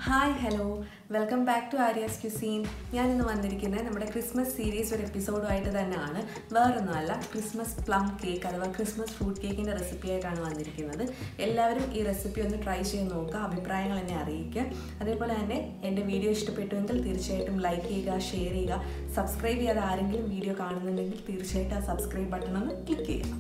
hi hello welcome back to Arya's cuisine ഞാൻ ഇന്ന് വന്നിരിക്കുന്നത് നമ്മുടെ ക്രിസ്മസ് സീരീസ് ഒരു എപ്പിസോഡുമായിട്ട് തന്നെയാണ് വേറൊന്നുമല്ല ക്രിസ്മസ് പ്ലം കേക്ക് അഥവാ ക്രിസ്മസ് ഫ്രൂട്ട് കേക്കിൻ്റെ റെസിപ്പി ആയിട്ടാണ് വന്നിരിക്കുന്നത് എല്ലാവരും ഈ റെസിപ്പി ഒന്ന് ട്രൈ ചെയ്ത് നോക്കുക അഭിപ്രായങ്ങൾ എന്നെ അറിയിക്കുക അതേപോലെ തന്നെ എൻ്റെ വീഡിയോ ഇഷ്ടപ്പെട്ടുവെങ്കിൽ തീർച്ചയായിട്ടും ലൈക്ക് ചെയ്യുക ഷെയർ ചെയ്യുക സബ്സ്ക്രൈബ് ചെയ്യാതെ ആരെങ്കിലും വീഡിയോ കാണുന്നുണ്ടെങ്കിൽ തീർച്ചയായിട്ടും ആ സബ്സ്ക്രൈബ് ബട്ടൺ ഒന്ന് ക്ലിക്ക് ചെയ്യുക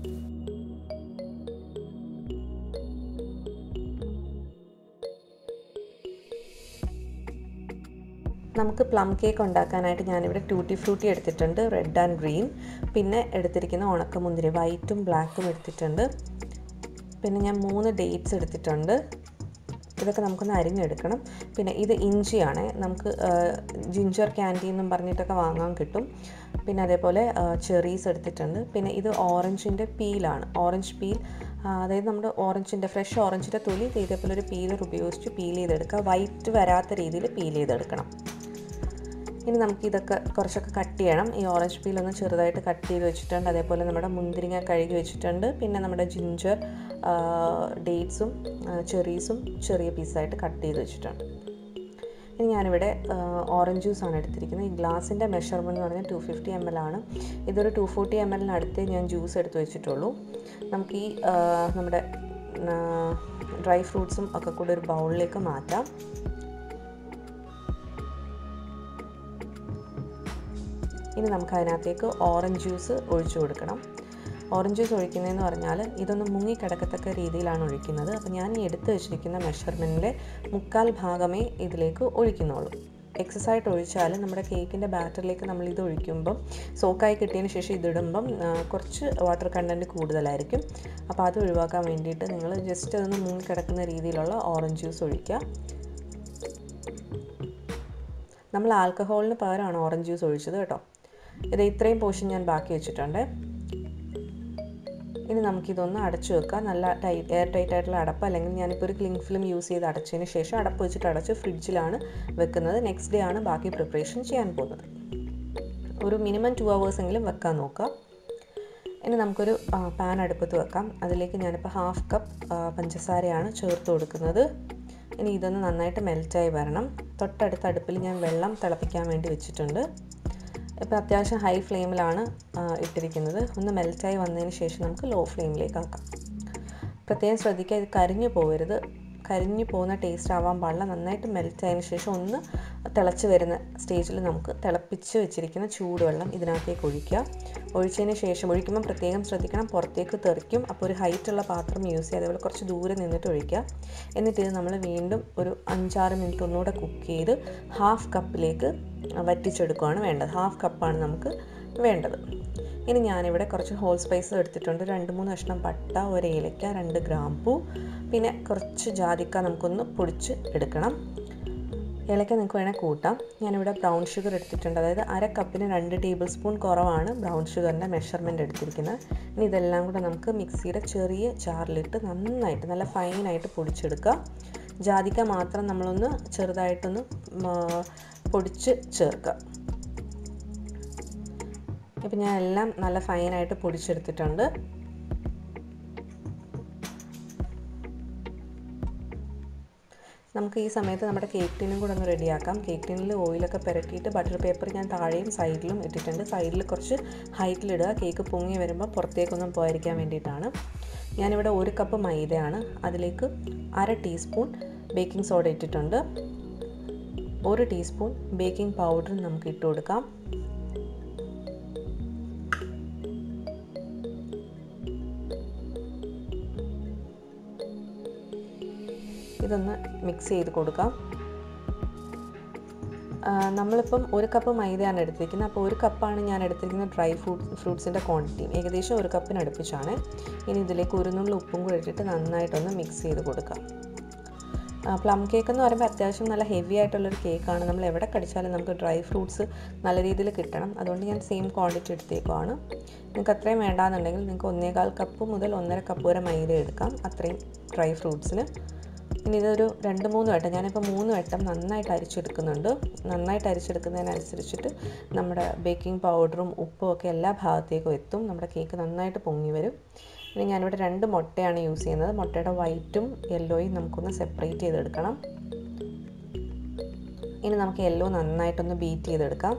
നമുക്ക് പ്ലം കേക്ക് ഉണ്ടാക്കാനായിട്ട് ഞാനിവിടെ ടൂട്ടി ഫ്രൂട്ടി എടുത്തിട്ടുണ്ട് റെഡ് ആൻഡ് ഗ്രീൻ പിന്നെ എടുത്തിരിക്കുന്ന ഉണക്കമുന്തിരി വൈറ്റും ബ്ലാക്കും എടുത്തിട്ടുണ്ട് പിന്നെ ഞാൻ മൂന്ന് ഡേറ്റ്സ് എടുത്തിട്ടുണ്ട് ഇതൊക്കെ നമുക്കൊന്ന് അരിഞ്ഞെടുക്കണം പിന്നെ ഇത് ഇഞ്ചിയാണ് നമുക്ക് ജിഞ്ചർ ക്യാൻഡി എന്നും പറഞ്ഞിട്ടൊക്കെ വാങ്ങാൻ കിട്ടും പിന്നെ അതേപോലെ ചെറീസ് എടുത്തിട്ടുണ്ട് പിന്നെ ഇത് ഓറഞ്ചിൻ്റെ പീലാണ് ഓറഞ്ച് പീൽ അതായത് നമ്മുടെ ഓറഞ്ചിൻ്റെ ഫ്രഷ് ഓറഞ്ചിൻ്റെ തൊലി ഇതേപോലെ ഒരു പീലർ ഉപയോഗിച്ച് പീൽ ചെയ്തെടുക്കുക വൈറ്റ് വരാത്ത രീതിയിൽ പീൽ ചെയ്തെടുക്കണം ഇനി നമുക്ക് ഇതൊക്കെ കുറച്ചൊക്കെ കട്ട് ചെയ്യണം ഈ ഓറഞ്ച് പീൽ ഒന്ന് ചെറുതായിട്ട് കട്ട് ചെയ്ത് വെച്ചിട്ടുണ്ട് അതേപോലെ നമ്മുടെ മുന്തിരിങ്ങ കഴുകി വെച്ചിട്ടുണ്ട് പിന്നെ നമ്മുടെ ജിഞ്ചർ ഡേറ്റ്സും ചെറീസും ചെറിയ പീസായിട്ട് കട്ട് ചെയ്ത് വെച്ചിട്ടുണ്ട് ഇനി ഞാനിവിടെ ഓറഞ്ച് ജ്യൂസാണ് എടുത്തിരിക്കുന്നത് ഈ ഗ്ലാസിൻ്റെ മെഷർമെൻറ്റ് എന്ന് പറഞ്ഞാൽ ടു ഫിഫ്റ്റി എം എൽ ആണ് ഇതൊരു ടു ഫോർട്ടി എം എല്ലിനടുത്ത് ഞാൻ ജ്യൂസ് എടുത്ത് വെച്ചിട്ടുള്ളൂ നമുക്ക് ഈ നമ്മുടെ ഡ്രൈ ഫ്രൂട്ട്സും ഒക്കെ കൂടെ ഒരു ബൗളിലേക്ക് മാറ്റാം ഇനി നമുക്ക് അതിനകത്തേക്ക് ഓറഞ്ച് ജ്യൂസ് ഒഴിച്ചു കൊടുക്കണം ഓറഞ്ച് ജ്യൂസ് ഒഴിക്കുന്നതെന്ന് പറഞ്ഞാൽ ഇതൊന്ന് മുങ്ങിക്കിടക്കത്തക്ക രീതിയിലാണ് ഒഴിക്കുന്നത് അപ്പോൾ ഞാൻ ഈ എടുത്ത് വെച്ചിരിക്കുന്ന മെഷർമെൻറ്റിൻ്റെ മുക്കാൽ ഭാഗമേ ഇതിലേക്ക് ഒഴിക്കുന്നുള്ളൂ എക്സസ് ആയിട്ട് ഒഴിച്ചാൽ നമ്മുടെ കേക്കിൻ്റെ ബാറ്ററിലേക്ക് നമ്മൾ ഇത് ഒഴിക്കുമ്പം സോക്കായി കിട്ടിയതിന് ശേഷം ഇതിടുമ്പം കുറച്ച് വാട്ടർ കണ്ടൻറ്റ് കൂടുതലായിരിക്കും അപ്പോൾ അത് ഒഴിവാക്കാൻ വേണ്ടിയിട്ട് നിങ്ങൾ ജസ്റ്റ് അതൊന്ന് മുങ്ങിക്കിടക്കുന്ന രീതിയിലുള്ള ഓറഞ്ച് ജ്യൂസ് ഒഴിക്കുക നമ്മൾ ആൽക്കഹോളിന് പകരമാണ് ഓറഞ്ച് ജ്യൂസ് ഒഴിച്ചത് കേട്ടോ ഇത് ഇത്രയും പോർഷൻ ഞാൻ ബാക്കി വെച്ചിട്ടുണ്ട് ഇനി നമുക്കിതൊന്ന് അടച്ചു വെക്കുക നല്ല ടൈറ്റ് എയർ ടൈറ്റ് ആയിട്ടുള്ള അടപ്പ് അല്ലെങ്കിൽ ഞാനിപ്പോൾ ഒരു ക്ലിങ് ഫിലിം യൂസ് ചെയ്ത് അടച്ചതിന് ശേഷം അടപ്പ് വെച്ചിട്ട് അടച്ച് ഫ്രിഡ്ജിലാണ് വെക്കുന്നത് നെക്സ്റ്റ് ഡേ ആണ് ബാക്കി പ്രിപ്പറേഷൻ ചെയ്യാൻ പോകുന്നത് ഒരു മിനിമം ടു എങ്കിലും വെക്കാൻ നോക്കുക ഇനി നമുക്കൊരു പാൻ അടുപ്പത്ത് വെക്കാം അതിലേക്ക് ഞാനിപ്പോൾ ഹാഫ് കപ്പ് പഞ്ചസാരയാണ് ചേർത്ത് കൊടുക്കുന്നത് ഇനി ഇതൊന്ന് നന്നായിട്ട് മെൽറ്റായി വരണം തൊട്ടടുത്ത അടുപ്പിൽ ഞാൻ വെള്ളം തിളപ്പിക്കാൻ വേണ്ടി വെച്ചിട്ടുണ്ട് ഇപ്പോൾ അത്യാവശ്യം ഹൈ ഫ്ലെയിമിലാണ് ഇട്ടിരിക്കുന്നത് ഒന്ന് മെൽറ്റായി വന്നതിന് ശേഷം നമുക്ക് ലോ ഫ്ലെയിമിലേക്ക് ആക്കാം പ്രത്യേകം ശ്രദ്ധിക്കുക ഇത് കരിഞ്ഞു പോകരുത് കരിഞ്ഞു പോകുന്ന ടേസ്റ്റ് ആവാൻ പാടില്ല നന്നായിട്ട് മെൽറ്റ് ആയതിനു ശേഷം ഒന്ന് തിളച്ച് വരുന്ന സ്റ്റേജിൽ നമുക്ക് തിളപ്പിച്ച് വെച്ചിരിക്കുന്ന ചൂടുവെള്ളം ഇതിനകത്തേക്ക് ഒഴിക്കുക ഒഴിച്ചതിന് ശേഷം ഒഴിക്കുമ്പോൾ പ്രത്യേകം ശ്രദ്ധിക്കണം പുറത്തേക്ക് തെറിക്കും അപ്പോൾ ഒരു ഹൈറ്റുള്ള പാത്രം യൂസ് ചെയ്യുക അതേപോലെ കുറച്ച് ദൂരെ നിന്നിട്ട് ഒഴിക്കുക എന്നിട്ട് ഇത് നമ്മൾ വീണ്ടും ഒരു അഞ്ചാറ് മിനിറ്റ് ഒന്നുകൂടെ കുക്ക് ചെയ്ത് ഹാഫ് കപ്പിലേക്ക് വറ്റിച്ചെടുക്കുകയാണ് വേണ്ടത് ഹാഫ് കപ്പാണ് നമുക്ക് വേണ്ടത് ഇനി ഞാനിവിടെ കുറച്ച് ഹോൾ സ്പൈസ് എടുത്തിട്ടുണ്ട് രണ്ട് മൂന്ന് കഷ്ണം പട്ട ഒരു ഏലക്ക രണ്ട് ഗ്രാമ്പൂ പിന്നെ കുറച്ച് ജാതിക്ക നമുക്കൊന്ന് പൊടിച്ച് എടുക്കണം ഏലക്ക നിങ്ങൾക്ക് വേണേൽ കൂട്ടാം ഞാനിവിടെ ബ്രൗൺ ഷുഗർ എടുത്തിട്ടുണ്ട് അതായത് അര കപ്പിന് രണ്ട് ടേബിൾ സ്പൂൺ കുറവാണ് ബ്രൗൺ ഷുഗറിൻ്റെ മെഷർമെൻറ്റ് എടുത്തിരിക്കുന്നത് ഇനി ഇതെല്ലാം കൂടെ നമുക്ക് മിക്സിയുടെ ചെറിയ ജാറിലിട്ട് നന്നായിട്ട് നല്ല ഫൈനായിട്ട് പൊടിച്ചെടുക്കുക ജാതിക്ക മാത്രം നമ്മളൊന്ന് ചെറുതായിട്ടൊന്ന് പൊടിച്ച് ചേർക്കുക ഇപ്പം ഞാൻ എല്ലാം നല്ല ഫൈനായിട്ട് പൊടിച്ചെടുത്തിട്ടുണ്ട് നമുക്ക് ഈ സമയത്ത് നമ്മുടെ കേക്ക് ടീനും കൂടെ ഒന്ന് റെഡിയാക്കാം കേക്ക് ടീനിൽ ഓയിലൊക്കെ പുരട്ടിയിട്ട് ബട്ടർ പേപ്പർ ഞാൻ താഴെയും സൈഡിലും ഇട്ടിട്ടുണ്ട് സൈഡിൽ കുറച്ച് ഹൈറ്റിലിടുക കേക്ക് പൊങ്ങി വരുമ്പോൾ പുറത്തേക്കൊന്നും പോയിരിക്കാൻ വേണ്ടിയിട്ടാണ് ഞാനിവിടെ ഒരു കപ്പ് മൈദയാണ് അതിലേക്ക് അര ടീസ്പൂൺ ബേക്കിംഗ് സോഡ ഇട്ടിട്ടുണ്ട് ഒരു ടീസ്പൂൺ ബേക്കിംഗ് പൗഡർ നമുക്ക് ഇട്ട് കൊടുക്കാം ഇതൊന്ന് മിക്സ് ചെയ്ത് കൊടുക്കാം നമ്മളിപ്പം ഒരു കപ്പ് മൈദയാണ് എടുത്തിരിക്കുന്നത് അപ്പോൾ ഒരു കപ്പാണ് ഞാൻ എടുത്തിരിക്കുന്ന ഡ്രൈ ഫ്രൂട്ട് ഫ്രൂട്ട്സിൻ്റെ ക്വാണ്ടിറ്റി ഏകദേശം ഒരു കപ്പിന് അടുപ്പിച്ചാണ് ഇനി ഇതിലേക്ക് ഒരു നുള്ളി ഉപ്പും കൂടി ഇട്ടിട്ട് നന്നായിട്ടൊന്ന് മിക്സ് ചെയ്ത് കൊടുക്കാം പ്ലം കേക്ക് എന്ന് പറയുമ്പോൾ അത്യാവശ്യം നല്ല ഹെവി ആയിട്ടുള്ളൊരു കേക്കാണ് നമ്മൾ എവിടെ കടിച്ചാലും നമുക്ക് ഡ്രൈ ഫ്രൂട്ട്സ് നല്ല രീതിയിൽ കിട്ടണം അതുകൊണ്ട് ഞാൻ സെയിം ക്വാണ്ടിറ്റി എടുത്തേക്കുവാണ് നിങ്ങൾക്ക് അത്രയും വേണ്ടാന്നുണ്ടെങ്കിൽ നിങ്ങൾക്ക് ഒന്നേകാൽ കപ്പ് മുതൽ ഒന്നര കപ്പ് വരെ മൈദ എടുക്കാം അത്രയും ഡ്രൈ ഫ്രൂട്ട്സിന് ഇനി ഇതൊരു രണ്ട് മൂന്ന് വട്ടം ഞാനിപ്പോൾ മൂന്ന് വട്ടം നന്നായിട്ട് അരിച്ചെടുക്കുന്നുണ്ട് നന്നായിട്ട് അരിച്ചെടുക്കുന്നതിനനുസരിച്ചിട്ട് നമ്മുടെ ബേക്കിംഗ് പൗഡറും ഉപ്പും ഒക്കെ എല്ലാ ഭാഗത്തേക്കും എത്തും നമ്മുടെ കേക്ക് നന്നായിട്ട് പൊങ്ങി വരും ഇനി ഞാനിവിടെ രണ്ട് മുട്ടയാണ് യൂസ് ചെയ്യുന്നത് മുട്ടയുടെ വൈറ്റും യെല്ലോയും നമുക്കൊന്ന് സെപ്പറേറ്റ് ചെയ്തെടുക്കണം ഇനി നമുക്ക് യെല്ലോ നന്നായിട്ടൊന്ന് ബീറ്റ് ചെയ്തെടുക്കാം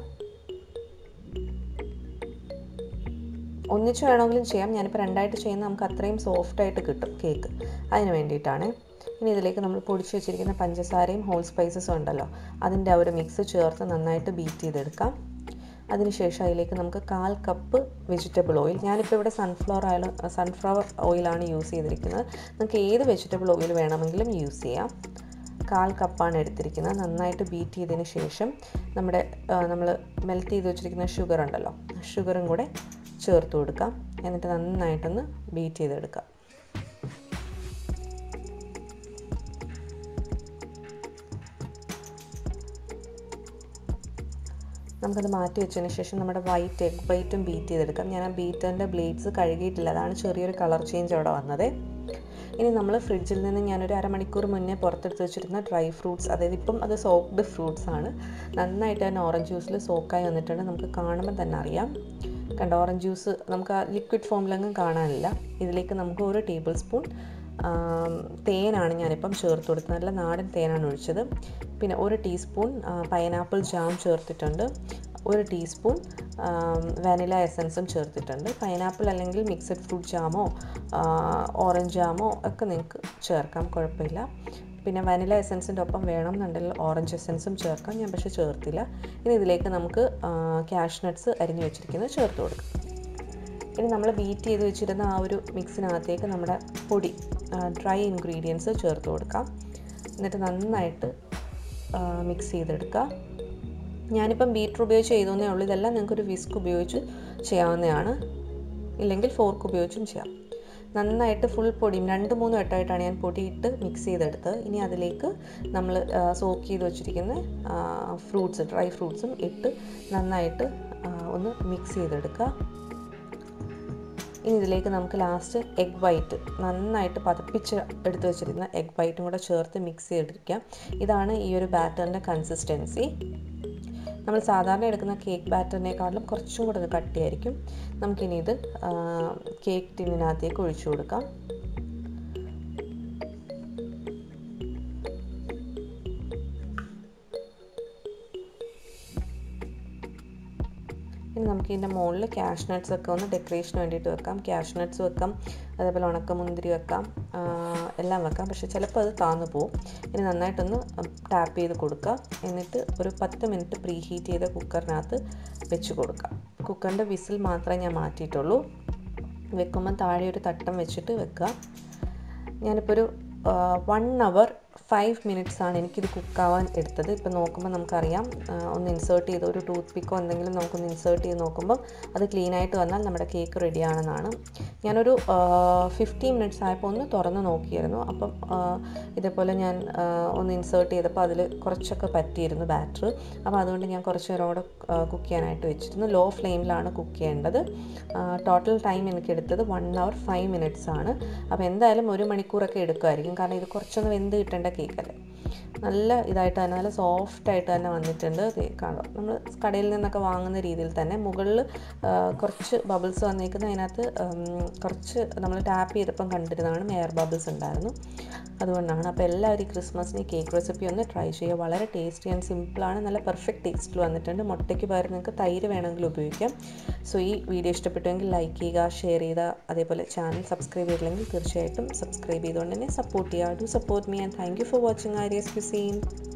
ഒന്നിച്ച് വേണമെങ്കിലും ചെയ്യാം ഞാനിപ്പോൾ രണ്ടായിട്ട് ചെയ്യുന്ന നമുക്ക് അത്രയും സോഫ്റ്റായിട്ട് കിട്ടും കേക്ക് അതിന് വേണ്ടിയിട്ടാണ് ഇനി ഇതിലേക്ക് നമ്മൾ പൊടിച്ച് വെച്ചിരിക്കുന്ന പഞ്ചസാരയും ഹോൾ സ്പൈസസും ഉണ്ടല്ലോ അതിൻ്റെ ആ ഒരു മിക്സ് ചേർത്ത് നന്നായിട്ട് ബീറ്റ് ചെയ്തെടുക്കാം അതിനുശേഷം അതിലേക്ക് നമുക്ക് കാൽ കപ്പ് വെജിറ്റബിൾ ഓയിൽ ഞാനിപ്പോൾ ഇവിടെ സൺഫ്ലവർ ഓയിൽ സൺഫ്ലവർ ഓയിലാണ് യൂസ് ചെയ്തിരിക്കുന്നത് നമുക്ക് ഏത് വെജിറ്റബിൾ ഓയിൽ വേണമെങ്കിലും യൂസ് ചെയ്യാം കാൽ കപ്പാണ് എടുത്തിരിക്കുന്നത് നന്നായിട്ട് ബീറ്റ് ചെയ്തതിന് ശേഷം നമ്മുടെ നമ്മൾ മെൽറ്റ് ചെയ്ത് വെച്ചിരിക്കുന്ന ഷുഗർ ഉണ്ടല്ലോ ഷുഗറും കൂടെ ചേർത്ത് കൊടുക്കാം എന്നിട്ട് നന്നായിട്ടൊന്ന് ബീറ്റ് ചെയ്തെടുക്കാം നമുക്കത് മാറ്റി വെച്ചതിന് ശേഷം നമ്മുടെ വൈറ്റ് എഗ് വൈറ്റും ബീറ്റ് ചെയ്തെടുക്കാം ഞാൻ ആ ബീറ്ററിൻ്റെ ബ്ലേഡ്സ് കഴുകിയിട്ടില്ല അതാണ് ചെറിയൊരു കളർ ചേഞ്ച് അവിടെ വന്നത് ഇനി നമ്മൾ ഫ്രിഡ്ജിൽ നിന്ന് ഞാനൊരു അരമണിക്കൂർ മുന്നേ പുറത്തെടുത്ത് വെച്ചിരുന്ന ഡ്രൈ ഫ്രൂട്ട്സ് അതായത് ഇപ്പം അത് സോക്ക്ഡ് ഫ്രൂട്ട്സ് ആണ് നന്നായിട്ട് തന്നെ ഓറഞ്ച് ജ്യൂസിൽ സോക്കായി വന്നിട്ടുണ്ട് നമുക്ക് കാണുമ്പോൾ തന്നെ അറിയാം കണ്ട ഓറഞ്ച് ജ്യൂസ് നമുക്ക് ആ ലിക്വിഡ് ഫോമിലെങ്ങും കാണാനില്ല ഇതിലേക്ക് നമുക്ക് ഒരു ടേബിൾ സ്പൂൺ തേനാണ് ഞാനിപ്പം ചേർത്ത് കൊടുത്തത് നല്ല നാടൻ തേനാണ് ഒഴിച്ചത് പിന്നെ ഒരു ടീസ്പൂൺ പൈനാപ്പിൾ ജാം ചേർത്തിട്ടുണ്ട് ഒരു ടീസ്പൂൺ വാനില എസൻസും ചേർത്തിട്ടുണ്ട് പൈനാപ്പിൾ അല്ലെങ്കിൽ മിക്സഡ് ഫ്രൂട്ട് ജാമോ ഓറഞ്ച് ജാമോ ഒക്കെ നിങ്ങൾക്ക് ചേർക്കാം കുഴപ്പമില്ല പിന്നെ വനില എസൻസിൻ്റെ ഒപ്പം വേണം എന്നുണ്ടെങ്കിൽ ഓറഞ്ച് എസൻസും ചേർക്കാം ഞാൻ പക്ഷേ ചേർത്തില്ല ഇനി ഇതിലേക്ക് നമുക്ക് ക്യാഷ് നട്ട്സ് അരിഞ്ഞു വെച്ചിരിക്കുന്നത് ചേർത്ത് കൊടുക്കാം ഇനി നമ്മൾ ബീറ്റ് ചെയ്ത് വെച്ചിരുന്ന ആ ഒരു മിക്സിനകത്തേക്ക് നമ്മുടെ പൊടി ഡ്രൈ ഇൻഗ്രീഡിയൻസ് ചേർത്ത് കൊടുക്കാം എന്നിട്ട് നന്നായിട്ട് മിക്സ് ചെയ്തെടുക്കുക ഞാനിപ്പം ബീറ്റർ ഉപയോഗിച്ച് ചെയ്തേ ഉള്ളൂ ഇതെല്ലാം നിങ്ങൾക്കൊരു വിസ്ക് ഉപയോഗിച്ച് ചെയ്യാവുന്നതാണ് ഇല്ലെങ്കിൽ ഫോർക്ക് ഉപയോഗിച്ചും ചെയ്യാം നന്നായിട്ട് ഫുൾ പൊടിയും രണ്ട് മൂന്ന് വട്ടമായിട്ടാണ് ഞാൻ പൊടിയിട്ട് മിക്സ് ചെയ്തെടുത്തത് ഇനി അതിലേക്ക് നമ്മൾ സോക്ക് ചെയ്ത് വെച്ചിരിക്കുന്ന ഫ്രൂട്ട്സ് ഡ്രൈ ഫ്രൂട്ട്സും ഇട്ട് നന്നായിട്ട് ഒന്ന് മിക്സ് ചെയ്തെടുക്കുക ഇനി ഇതിലേക്ക് നമുക്ക് ലാസ്റ്റ് എഗ് വൈറ്റ് നന്നായിട്ട് പതപ്പിച്ച് എടുത്ത് വെച്ചിരുന്ന എഗ് വൈറ്റും കൂടെ ചേർത്ത് മിക്സ് ചെയ്തെടുക്കാം ഇതാണ് ഈ ഒരു ബാറ്ററിൻ്റെ കൺസിസ്റ്റൻസി നമ്മൾ സാധാരണ എടുക്കുന്ന കേക്ക് ബാറ്ററിനേക്കാളും കുറച്ചും കൂടെ കട്ടിയായിരിക്കും നമുക്കിനി ഇത് കേക്ക് ടിന്നിനകത്തേക്ക് ഒഴിച്ചു കൊടുക്കാം ഇനി നമുക്ക് ഇതിൻ്റെ മുകളിൽ ക്യാഷ് നട്ട്സ് ഒക്കെ ഒന്ന് ഡെക്കറേഷന് വേണ്ടിയിട്ട് വെക്കാം ക്യാഷ് നട്ട്സ് വെക്കാം അതേപോലെ ഉണക്കമുന്തിരി വെക്കാം എല്ലാം വെക്കാം പക്ഷേ ചിലപ്പോൾ അത് താന്നു പോകും ഇനി നന്നായിട്ടൊന്ന് ടാപ്പ് ചെയ്ത് കൊടുക്കുക എന്നിട്ട് ഒരു പത്ത് മിനിറ്റ് പ്രീ ഹീറ്റ് ചെയ്ത കുക്കറിനകത്ത് വെച്ച് കൊടുക്കാം കുക്കറിൻ്റെ വിസിൽ മാത്രമേ ഞാൻ മാറ്റിയിട്ടുള്ളൂ വെക്കുമ്പോൾ താഴെ ഒരു തട്ടം വെച്ചിട്ട് വെക്കുക ഞാനിപ്പോൾ ഒരു വൺ അവർ ഫൈവ് മിനിറ്റ്സ് ആണ് എനിക്കിത് കുക്കാവാൻ എടുത്തത് ഇപ്പം നോക്കുമ്പോൾ നമുക്കറിയാം ഒന്ന് ഇൻസേർട്ട് ചെയ്ത് ഒരു ടൂത്ത് പിക്കോ എന്തെങ്കിലും നമുക്കൊന്ന് ഇൻസേർട്ട് ചെയ്ത് നോക്കുമ്പോൾ അത് ക്ലീൻ ആയിട്ട് വന്നാൽ നമ്മുടെ കേക്ക് റെഡി ആണെന്നാണ് ഞാനൊരു ഫിഫ്റ്റീൻ മിനിറ്റ്സ് ആയപ്പോൾ ഒന്ന് തുറന്ന് നോക്കിയായിരുന്നു അപ്പം ഇതേപോലെ ഞാൻ ഒന്ന് ഇൻസേർട്ട് ചെയ്തപ്പോൾ അതിൽ കുറച്ചൊക്കെ പറ്റിയിരുന്നു ബാറ്റർ അപ്പോൾ അതുകൊണ്ട് ഞാൻ കുറച്ച് നേരം കൂടെ കുക്ക് ചെയ്യാനായിട്ട് വെച്ചിരുന്നു ലോ ഫ്ലെയിമിലാണ് കുക്ക് ചെയ്യേണ്ടത് ടോട്ടൽ ടൈം എനിക്ക് എടുത്തത് വൺ അവർ ഫൈവ് മിനിറ്റ്സ് ആണ് അപ്പോൾ എന്തായാലും ഒരു മണിക്കൂറൊക്കെ എടുക്കുമായിരിക്കും കാരണം ഇത് കുറച്ചൊന്ന് വെന്ത് കിട്ടേണ്ട കേക്കല്ലേ നല്ല ഇതായിട്ട് തന്നെ നല്ല സോഫ്റ്റ് ആയിട്ട് തന്നെ വന്നിട്ടുണ്ട് കാണാം നമ്മൾ കടയിൽ നിന്നൊക്കെ വാങ്ങുന്ന രീതിയിൽ തന്നെ മുകളിൽ കുറച്ച് ബബിൾസ് വന്നേക്കുന്ന അതിനകത്ത് കുറച്ച് നമ്മൾ ടാപ്പ് ചെയ്തപ്പം കണ്ടിരുന്നതാണ് എയർ ബബിൾസ് ഉണ്ടായിരുന്നു അതുകൊണ്ടാണ് അപ്പോൾ എല്ലാവരും ഈ ക്രിസ്മസിന് കേക്ക് റെസിപ്പി ഒന്ന് ട്രൈ ചെയ്യുക വളരെ ടേസ്റ്റി ആൻഡ് സിമ്പിളാണ് നല്ല പെർഫെക്റ്റ് ടേസ്റ്റിൽ വന്നിട്ടുണ്ട് മുട്ടയ്ക്ക് പകരം നിങ്ങൾക്ക് തൈര് വേണമെങ്കിൽ ഉപയോഗിക്കാം സോ ഈ വീഡിയോ ഇഷ്ടപ്പെട്ടുവെങ്കിൽ ലൈക്ക് ചെയ്യുക ഷെയർ ചെയ്യുക അതേപോലെ ചാനൽ സബ്സ്ക്രൈബ് ചെയ്തില്ലെങ്കിൽ തീർച്ചയായിട്ടും സബ്സ്ക്രൈബ് ചെയ്തുകൊണ്ട് തന്നെ സപ്പോർട്ട് ചെയ്യുക do support me and thank you for watching Arya's cuisine